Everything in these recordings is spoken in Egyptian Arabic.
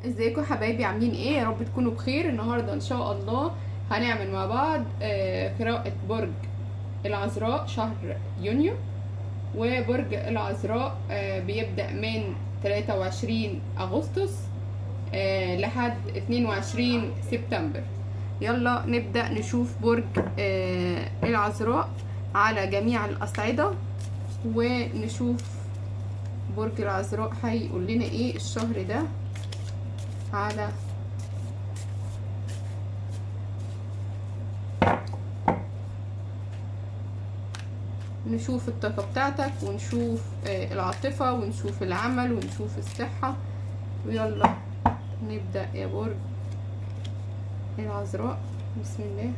ازيكم حبايبي عاملين ايه يا رب تكونوا بخير النهارده ان شاء الله هنعمل مع بعض آه، قراءة برج العذراء شهر يونيو وبرج العذراء آه، بيبدأ من 23 أغسطس آه، لحد 22 سبتمبر يلا نبدأ نشوف برج آه، العذراء على جميع الأصعدة ونشوف برج العذراء هيقول لنا ايه الشهر ده على نشوف الطاقة بتاعتك ونشوف آه، العاطفة ونشوف العمل ونشوف الصحة ويلا نبدأ يا برج العذراء بسم الله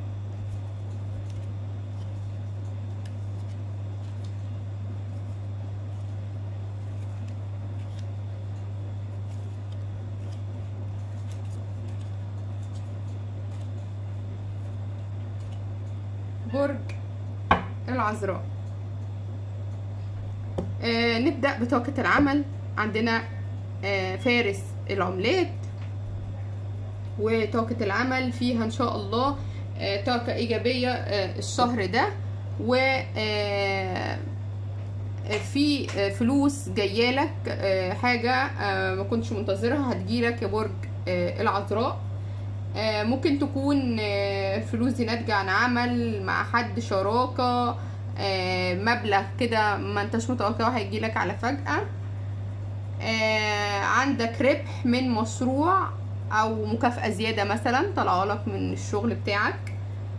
برج العذراء آه نبدأ بطاقة العمل عندنا آه فارس العملات وطاقة العمل فيها إن شاء الله آه طاقة إيجابية آه الشهر ده و آه في آه فلوس جايالك آه حاجة آه ما كنتش منتظرها هتجيلك يا برج آه العذراء آه ممكن تكون آه فلوس دي ناتجة عن عمل مع حد شراكة آه مبلغ كده ما انتش متوقعه هيجيلك على فجأة عندك ربح من مشروع او مكافأة زيادة مثلا طلعلك من الشغل بتاعك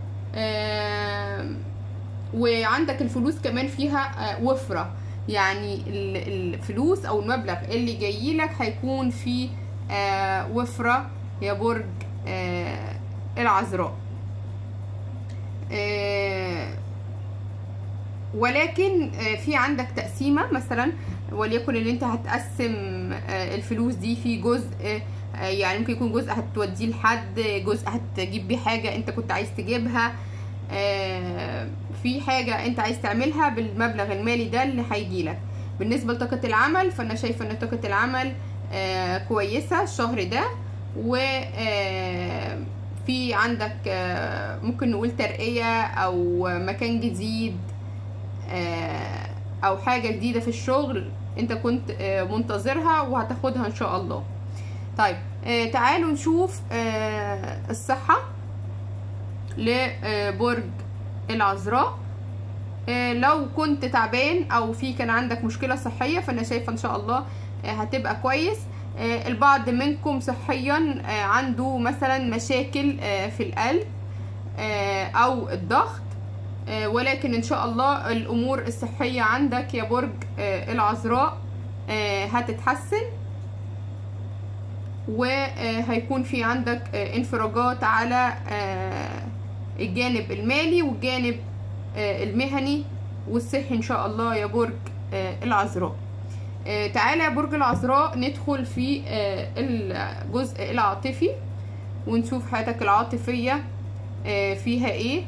وعندك الفلوس كمان فيها وفرة يعني الفلوس او المبلغ اللي جايلك هيكون فيه وفرة يا برج آه العذراء آه ولكن آه في عندك تقسيمة مثلا وليكن اللي انت هتقسم الفلوس دي في جزء يعني ممكن يكون جزء هتوديه لحد جزء هتجيب بيه حاجة انت كنت عايز تجيبها في حاجة انت عايز تعملها بالمبلغ المالي ده اللي هيجيلك بالنسبة لطاقة العمل فانا شايفة ان طاقة العمل كويسة الشهر ده و في عندك ممكن نقول ترقية او مكان جديد او حاجة جديدة في الشغل انت كنت منتظرها وهتاخدها ان شاء الله طيب تعالوا نشوف الصحة لبرج العذراء لو كنت تعبان او في كان عندك مشكلة صحية فانا شايفة ان شاء الله هتبقى كويس البعض منكم صحيا عنده مثلا مشاكل في القلب او الضغط ولكن ان شاء الله الامور الصحية عندك يا برج العذراء هتتحسن وهيكون في عندك انفراجات على الجانب المالي والجانب المهني والصحي ان شاء الله يا برج العذراء آه تعالى يا برج العذراء ندخل في آه الجزء العاطفي ونشوف حياتك العاطفية آه فيها ايه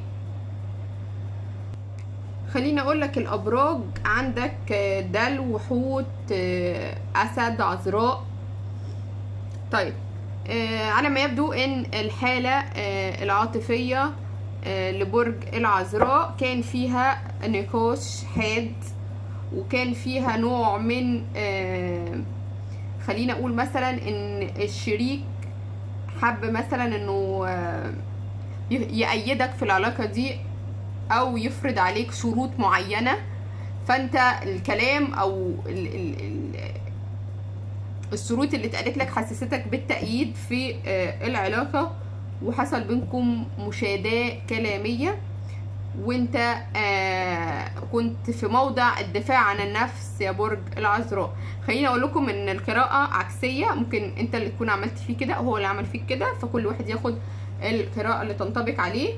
خليني اقول لك الابراج عندك دلو حوت اسد عذراء طيب على ما يبدو ان الحالة العاطفية لبرج العذراء كان فيها نقاش حاد وكان فيها نوع من آه خلينا اقول مثلا ان الشريك حب مثلا انه آه يأيدك في العلاقة دي او يفرض عليك شروط معينة فانت الكلام او ال ال ال الشروط اللي اتقالت لك حسستك بالتأييد في آه العلاقة وحصل بينكم مشاداة كلامية وانت آه كنت في موضع الدفاع عن النفس يا برج العذراء خليني اقول لكم ان القراءه عكسيه ممكن انت اللي تكون عملت فيه كده هو اللي عمل فيك كده فكل واحد ياخد القراءه اللي تنطبق عليه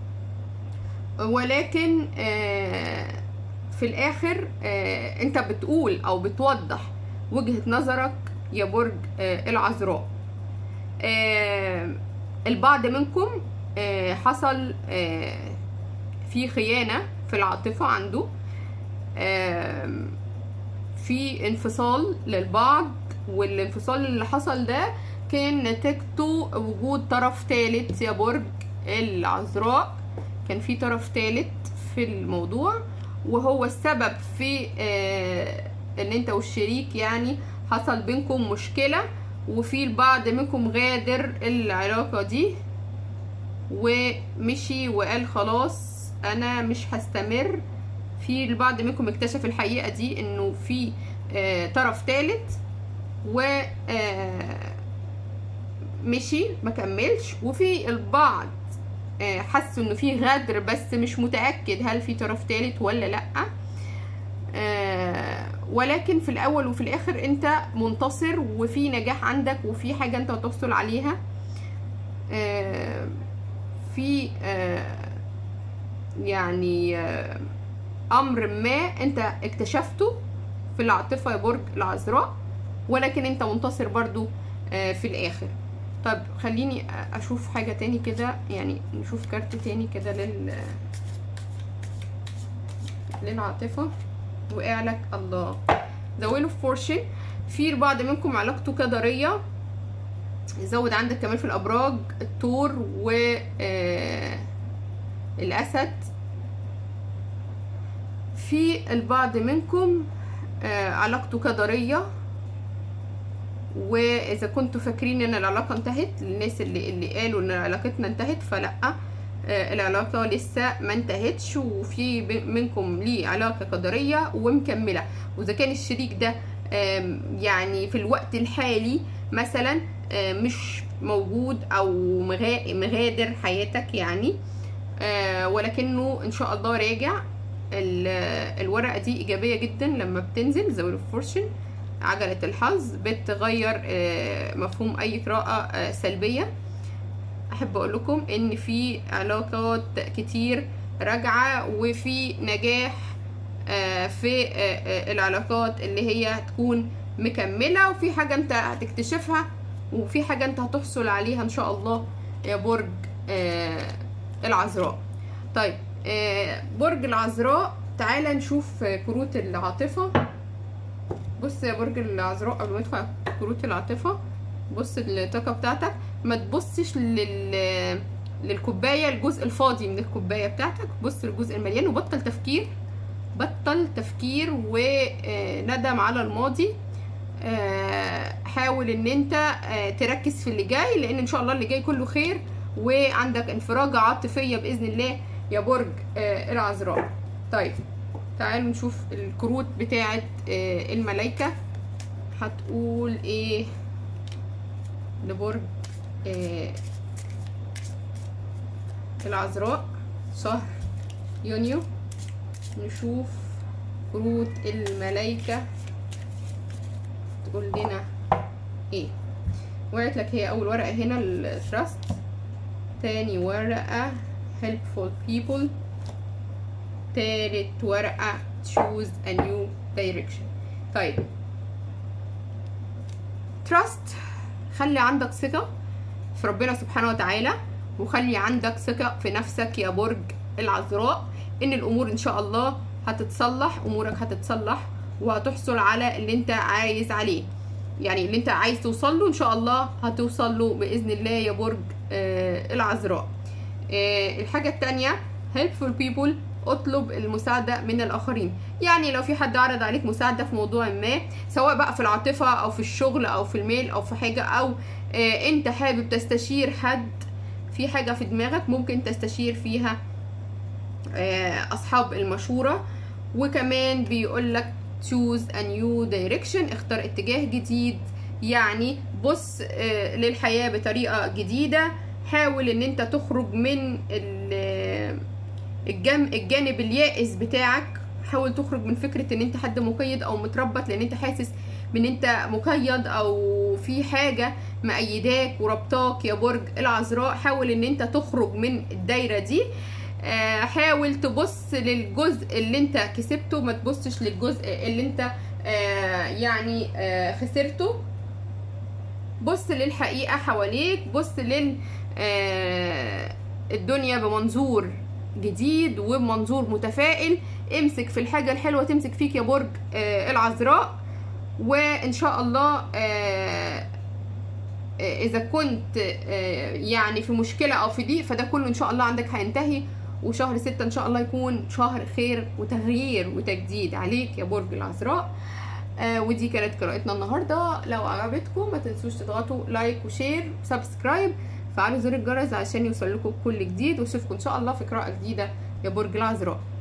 ولكن آه في الاخر آه انت بتقول او بتوضح وجهه نظرك يا برج آه العذراء آه البعض منكم آه حصل آه في خيانة في العاطفة عنده في انفصال للبعض والانفصال اللي حصل ده كان نتيجته وجود طرف ثالث يا برج العذراء كان في طرف ثالث في الموضوع وهو السبب في آه ان انت والشريك يعني حصل بينكم مشكلة وفي البعض منكم غادر العلاقة دي ومشي وقال خلاص انا مش هستمر في البعض منكم اكتشف الحقيقة دي انه في آه طرف ثالث و آه مشي ما كملش وفي البعض آه حسوا انه في غدر بس مش متاكد هل في طرف ثالث ولا لا آه ولكن في الاول وفي الاخر انت منتصر وفي نجاح عندك وفي حاجه انت هتحصل عليها آه في يعني امر ما انت اكتشفته في العاطفه يا برج العذراء ولكن انت منتصر برضو في الاخر طب خليني اشوف حاجة تاني كده يعني نشوف كارت تاني كده لل للعاطفة وقع لك الله ذا ويل اوف فورشن في البعض منكم علاقته قدرية زود عندك كمان في الابراج الثور و آه الاسد في البعض منكم آه علاقته قدريه واذا كنتوا فاكرين ان العلاقه انتهت للناس اللي اللي قالوا ان علاقتنا انتهت فلا آه العلاقه لسه ما انتهتش وفي منكم ليه علاقه قدريه ومكمله واذا كان الشريك ده يعني في الوقت الحالي مثلا مش موجود او مغادر حياتك يعني ولكنه ان شاء الله راجع الورقه دي ايجابيه جدا لما بتنزل زي فورشن عجلة الحظ بتغير مفهوم أي قراءة سلبية أحب أقول لكم إن في علاقات كتير راجعة وفي نجاح في العلاقات اللي هي هتكون مكملة وفي حاجة أنت هتكتشفها وفي حاجة أنت هتحصل عليها إن شاء الله يا برج العذراء طيب برج العذراء تعالى نشوف كروت العاطفة بص يا برج العذراء قبل ما ندخل كروت العاطفه بص الطاقه بتاعتك ما تبصش لل للكوبايه الجزء الفاضي من الكوبايه بتاعتك بص للجزء المليان وبطل تفكير بطل تفكير وندم على الماضي حاول ان انت تركز في اللي جاي لان ان شاء الله اللي جاي كله خير وعندك انفراجه عاطفيه باذن الله يا برج العذراء طيب تعالوا نشوف الكروت بتاعه الملايكه هتقول ايه لبرج العذراء شهر يونيو نشوف كروت الملايكه تقول لنا ايه وقعت لك هي اول ورقه هنا التراست تاني ورقه helpful people تالت ورقة choose a new direction طيب trust خلي عندك ثقة في ربنا سبحانه وتعالى وخلي عندك ثقة في نفسك يا برج العذراء ان الامور ان شاء الله هتتصلح امورك هتتصلح وهتحصل على اللي انت عايز عليه يعني اللي انت عايز توصل له ان شاء الله هتوصل له باذن الله يا برج آه العذراء آه الحاجة التانية helpful people اطلب المساعدة من الآخرين يعني لو في حد عرض عليك مساعدة في موضوع ما سواء بقى في العاطفة أو في الشغل أو في الميل أو في حاجة أو آه أنت حابب تستشير حد في حاجة في دماغك ممكن تستشير فيها آه أصحاب المشورة وكمان بيقولك choose a new direction اختار اتجاه جديد يعني بص آه للحياة بطريقة جديدة حاول ان انت تخرج من الجم الجانب اليائس بتاعك حاول تخرج من فكرة ان انت حد مقيد او متربط لان انت حاسس بان انت مقيد او في حاجة مأيداك وربطاك يا برج العذراء حاول ان انت تخرج من الدايرة دي حاول تبص للجزء اللي انت كسبته ما تبصش للجزء اللي انت يعني خسرته بص للحقيقة حواليك بص لل الدنيا بمنظور جديد وبمنظور متفائل امسك في الحاجة الحلوة تمسك فيك يا برج آه، العذراء وان شاء الله آه، آه، اذا كنت آه، يعني في مشكلة او في ضيق فده كله ان شاء الله عندك هينتهي وشهر ستة ان شاء الله يكون شهر خير وتغيير وتجديد عليك يا برج العذراء آه ودي كانت قراءتنا النهارده لو عجبتكم ما تنسوش تضغطوا لايك وشير وسبسكرايب فعلوا زر الجرس عشان يوصل لكم كل جديد واشوفكم ان شاء الله في قراءه جديده يا برج العذراء